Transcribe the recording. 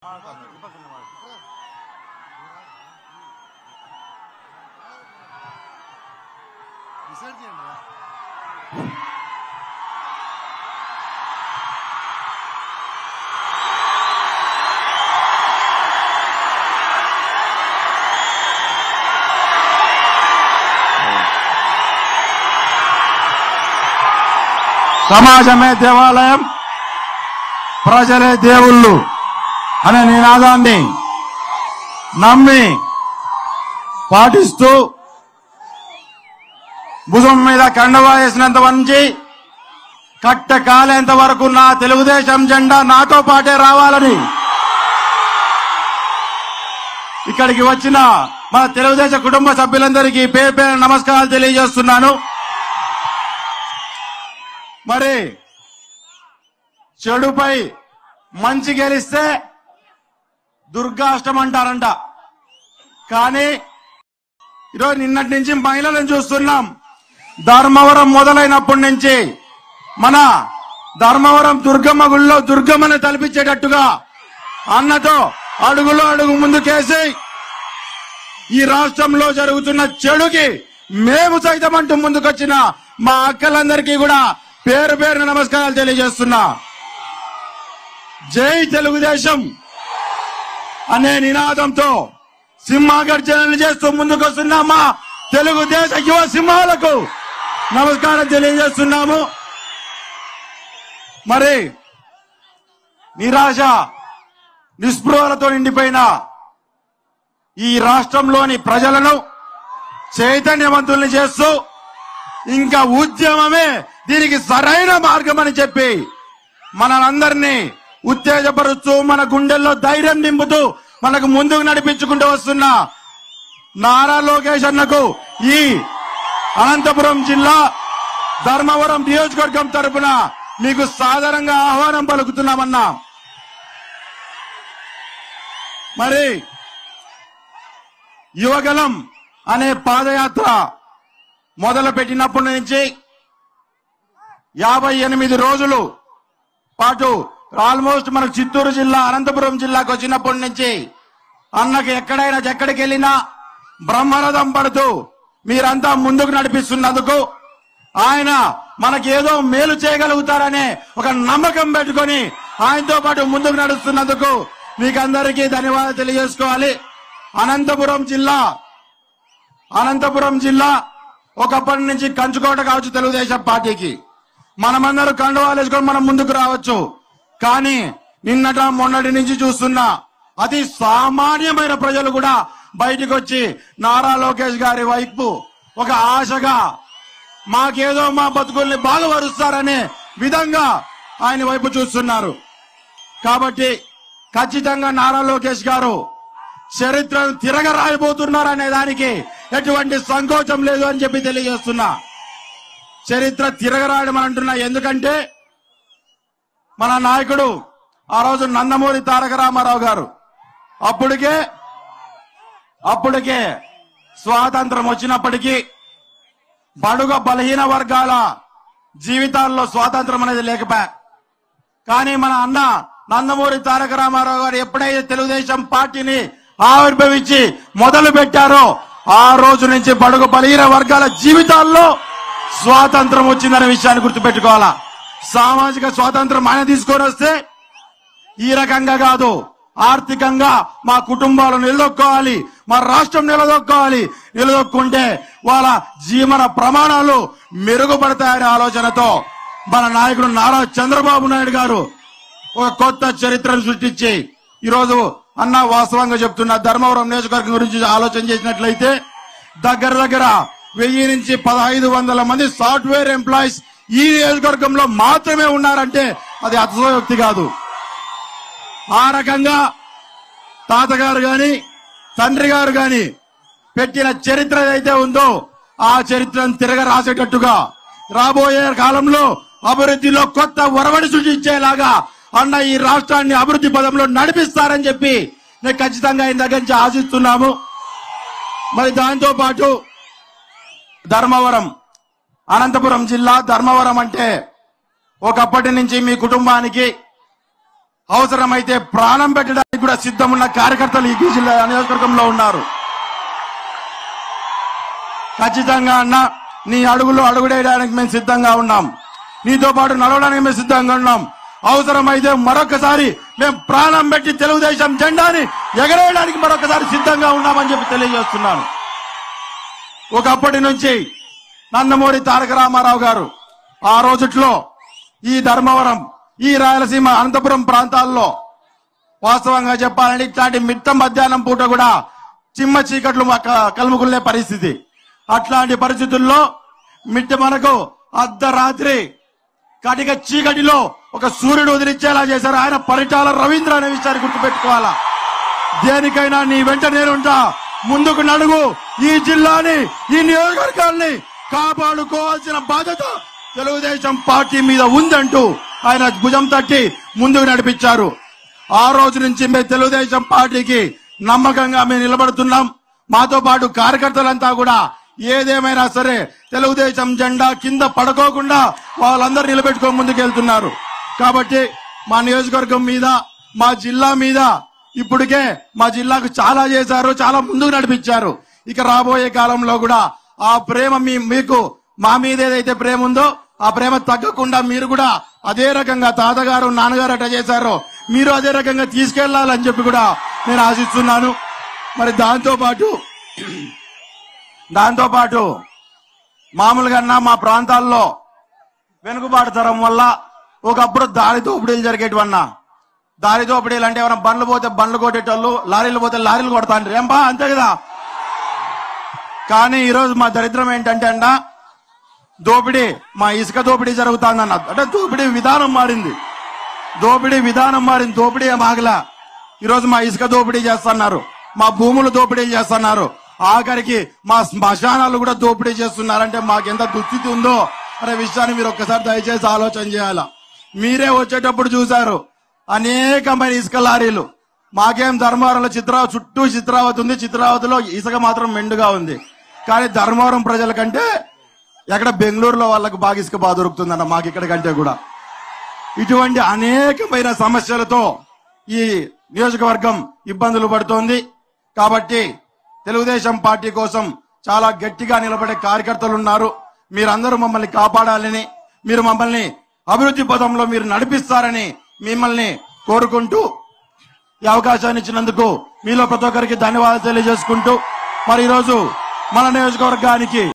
Decide చేయండి రా. సమాజమే దేవాలయం ప్రజలే దేవుళ్ళు అనే నినాదాన్ని నమ్మి పాటిస్తూ భుజం మీద కండవా వేసినంత వంచి కట్ట కాలేంత వరకు నా తెలుగుదేశం జెండా నాతో పాటే రావాలని ఇక్కడికి వచ్చిన మన తెలుగుదేశం కుటుంబ సభ్యులందరికీ పేరు పేరు నమస్కారాలు తెలియజేస్తున్నాను మరి చెడుపై మంచి గెలిస్తే దుర్గాష్టం అంటారంట కానీ ఈరోజు నిన్నటి నుంచి మహిళలను చూస్తున్నాం ధర్మవరం మొదలైనప్పటి నుంచి మన ధర్మవరం దుర్గమ్మ గుళ్ళో దుర్గమ్మని తలపించేటట్టుగా అన్నతో అడుగులో అడుగు ముందుకేసి ఈ రాష్ట్రంలో జరుగుతున్న చెడుకి మేము సైతం అంటూ ముందుకొచ్చిన మా అక్కలందరికీ కూడా పేరు పేరున నమస్కారాలు తెలియజేస్తున్నా జై తెలుగుదేశం అనే నినాదంతో సింహాగర్జనలు చేస్తూ ముందుకొస్తున్న మా తెలుగుదేశ యువ సింహాలకు నమస్కారం తెలియజేస్తున్నాము మరి నిరాశ నిస్పృహలతో నిండిపోయిన ఈ రాష్ట్రంలోని ప్రజలను చైతన్యవంతుల్ని చేస్తూ ఇంకా ఉద్యమమే దీనికి సరైన మార్గం అని చెప్పి మనందరినీ ఉత్తేజపరుస్తూ మన గుండెల్లో ధైర్యం నింపుతూ మనకు ముందుకు నడిపించుకుంటూ వస్తున్న నారా లోకేష్ అన్నకు ఈ అనంతపురం జిల్లా ధర్మవరం నియోజకవర్గం తరపున మీకు సాధారణంగా ఆహ్వానం పలుకుతున్నామన్నా మరి యువగలం అనే పాదయాత్ర మొదలు పెట్టినప్పటి నుంచి యాభై ఎనిమిది రోజులు పాటు ఆల్మోస్ట్ మన చిత్తూరు జిల్లా అనంతపురం జిల్లాకు వచ్చినప్పటి నుంచి అన్నకి ఎక్కడైనా ఎక్కడికి వెళ్ళినా బ్రహ్మరథం పడుతూ మీరంతా ముందుకు నడిపిస్తున్నందుకు ఆయన మనకేదో మేలు చేయగలుగుతారనే ఒక నమ్మకం పెట్టుకొని ఆయనతో పాటు ముందుకు నడుస్తున్నందుకు మీకందరికీ ధన్యవాదాలు తెలియజేసుకోవాలి అనంతపురం జిల్లా అనంతపురం జిల్లా ఒకప్పటి నుంచి కంచుకోట కావచ్చు తెలుగుదేశం పార్టీకి మనమందరూ కండువాలు వేసుకొని మనం ముందుకు రావచ్చు కానీ నిన్నట మొన్నటి నుంచి చూస్తున్నా అతి సామాన్యమైన ప్రజలు కూడా బయటికి వచ్చి నారా లోకేష్ గారి వైపు ఒక ఆశగా మాకేదో మా బతుకుల్ని బాగుపరుస్తారనే విధంగా ఆయన వైపు చూస్తున్నారు కాబట్టి ఖచ్చితంగా నారా లోకేష్ గారు చరిత్రను తిరగ రాయబోతున్నారు అనే దానికి ఎటువంటి సంకోచం లేదు అని చెప్పి తెలియజేస్తున్నా చరిత్ర తిరగరాయడం అని అంటున్నా ఎందుకంటే మన నాయకుడు ఆ రోజు నందమూరి తారక రామారావు గారు అప్పటికే అప్పటికే స్వాతంత్రం వచ్చినప్పటికీ బడుగ బలహీన వర్గాల జీవితాల్లో స్వాతంత్రం అనేది లేకపోయా కానీ మన అన్న నందమూరి తారక రామారావు గారు ఎప్పుడైతే తెలుగుదేశం పార్టీని ఆవిర్భవించి మొదలు పెట్టారో ఆ రోజు నుంచి బడుగు బలహీన వర్గాల జీవితాల్లో స్వాతంత్రం వచ్చిందనే విషయాన్ని గుర్తుపెట్టుకోవాలా సామాజిక స్వాతంత్రం ఆయన తీసుకొని వస్తే ఈ రకంగా కాదు ఆర్థికంగా మా కుటుంబాలు నిలదొక్కోవాలి మా రాష్ట్రం నిలదొక్కోవాలి నిలదొక్కుంటే వాళ్ళ జీవన ప్రమాణాలు మెరుగుపడతాయనే ఆలోచనతో మన నాయకుడు నారా చంద్రబాబు నాయుడు గారు ఒక కొత్త చరిత్రను సృష్టించి ఈరోజు అన్న వాస్తవంగా చెప్తున్న ధర్మవరం నియోజకవర్గం గురించి ఆలోచన చేసినట్లయితే దగ్గర దగ్గర వెయ్యి నుంచి పదహైదు వందల మంది సాఫ్ట్వేర్ ఎంప్లాయీస్ ఈ నియోజకవర్గంలో మాత్రమే ఉన్నారంటే అది అతిశయోక్తి కాదు ఆ రకంగా తాతగారు గాని తండ్రి గారు గాని పెట్టిన చరిత్ర ఏదైతే ఉందో ఆ చరిత్రను తిరగ రాసేటట్టుగా రాబోయే కాలంలో అభివృద్ధిలో కొత్త ఒరవడి సృష్టించేలాగా అన్న ఈ రాష్ట్రాన్ని అభివృద్ధి పదంలో నడిపిస్తారని చెప్పి నేను ఖచ్చితంగా ఆయన దగ్గర నుంచి ఆశిస్తున్నాము మరి దాంతో పాటు ధర్మవరం అనంతపురం జిల్లా ధర్మవరం అంటే ఒకప్పటి నుంచి మీ కుటుంబానికి అవసరమైతే ప్రాణం పెట్టడానికి కూడా సిద్ధం ఉన్న కార్యకర్తలు ఈ జిల్లా నియోజకవర్గంలో ఉన్నారు ఖచ్చితంగా అన్న నీ అడుగులో అడుగుడేయడానికి మేము సిద్ధంగా ఉన్నాం నీతో పాటు నడవడానికి మేము సిద్ధంగా ఉన్నాం అవసరమైతే మరొకసారి మేము ప్రాణం పెట్టి తెలుగుదేశం జెండాని ఎగరేయడానికి మరొకసారి సిద్ధంగా ఉన్నామని చెప్పి తెలియజేస్తున్నాను ఒకప్పటి నుంచి నందమూరి తారక రామారావు గారు ఆ రోజుట్లో ఈ ధర్మవరం ఈ రాయలసీమ అనంతపురం ప్రాంతాల్లో వాస్తవంగా చెప్పాలంటే ఇట్లాంటి మిట్ట మధ్యాహ్నం పూట కూడా చిమ్మ చీకట్లు మాకు కలుముకునే పరిస్థితి అట్లాంటి పరిస్థితుల్లో మిట్ట మనకు అర్ధరాత్రి కటిక చీకటిలో ఒక సూర్యుడు వదిలిచ్చేలా చేశారు ఆయన పరిటాల రవీంద్ర అనే విషయాన్ని గుర్తుపెట్టుకోవాలా దేనికైనా నీ వెంట నేనుంటా ముందుకు నడుగు ఈ జిల్లాని ఈ నియోజకవర్గాల్ని కాపాడుకోవాల్సిన బాధ్యత తెలుగుదేశం పార్టీ మీద ఉందంటూ ఆయన భుజం తట్టి ముందుకు నడిపించారు ఆ రోజు నుంచి మేము తెలుగుదేశం పార్టీకి నమ్మకంగా మేము నిలబడుతున్నాం మాతో పాటు కార్యకర్తలంతా కూడా ఏదేమైనా సరే తెలుగుదేశం జెండా కింద పడుకోకుండా వాళ్ళందరూ నిలబెట్టుకొని ముందుకెళ్తున్నారు కాబట్టి మా నియోజకవర్గం మీద మా జిల్లా మీద ఇప్పటికే మా జిల్లాకు చాలా చేశారు చాలా ముందుకు నడిపించారు ఇక రాబోయే కాలంలో కూడా ఆ ప్రేమ మీ మీకు మా మీద ఏదైతే ప్రేమ ఉందో ఆ ప్రేమ తగ్గకుండా మీరు కూడా అదే రకంగా తాతగారు నాన్నగారు అట్లా చేశారో మీరు అదే రకంగా తీసుకెళ్లాలని చెప్పి కూడా నేను ఆశిస్తున్నాను మరి దాంతో పాటు దాంతో పాటు మామూలుగా అన్నా మా ప్రాంతాల్లో వెనుకబాటు తరం వల్ల ఒకప్పుడు దారి దోపిడీలు జరిగేటివన్నా దారి దోపిడీలు అంటే ఎవరైనా బండ్లు పోతే బండ్లు కొట్టేటోళ్ళు లారీలు పోతే లారీలు కొడతాండ్రు ఏం బా అంతే కదా కానీ ఈరోజు మా దరిద్రం ఏంటంటే అన్నా దోపిడీ మా ఇసుక దోపిడీ జరుగుతుందన్న అంటే దోపిడీ విధానం మారింది దోపిడీ విధానం మారింది దోపిడీ ఏం ఆగలా ఈరోజు మా ఇసుక దోపిడీ చేస్తున్నారు మా భూములు దోపిడీ చేస్తున్నారు ఆఖరికి మా శ్మశానాలు కూడా దోపిడీ చేస్తున్నారంటే మాకెంత దుస్థితి ఉందో అనే విషయాన్ని మీరు ఒక్కసారి దయచేసి ఆలోచన చేయాల మీరే వచ్చేటప్పుడు చూశారు అనేకమైన ఇసుక లారీలు మాకేం ధర్మవరంలో చిత్రావతి చుట్టూ చిత్రావతి ఉంది చిత్రావతిలో ఇసుక మాత్రం మెండుగా ఉంది కానీ ధర్మవరం ప్రజల కంటే ఎక్కడ బెంగళూరులో వాళ్ళకి బాగా ఇసుక బాగా దొరుకుతుందన్న మాకు ఇక్కడ కంటే కూడా ఇటువంటి అనేకమైన సమస్యలతో ఈ నియోజకవర్గం ఇబ్బందులు పడుతోంది కాబట్టి తెలుగుదేశం పార్టీ కోసం చాలా గట్టిగా నిలబడే కార్యకర్తలు ఉన్నారు మీరందరూ మమ్మల్ని కాపాడాలని మీరు మమ్మల్ని అభివృద్ధి పదంలో మీరు నడిపిస్తారని మిమ్మల్ని కోరుకుంటూ ఈ అవకాశాన్ని ఇచ్చినందుకు మీలో ప్రతి ఒక్కరికి ధన్యవాదాలు తెలియజేసుకుంటూ మరి ఈరోజు మన నియోజకవర్గానికి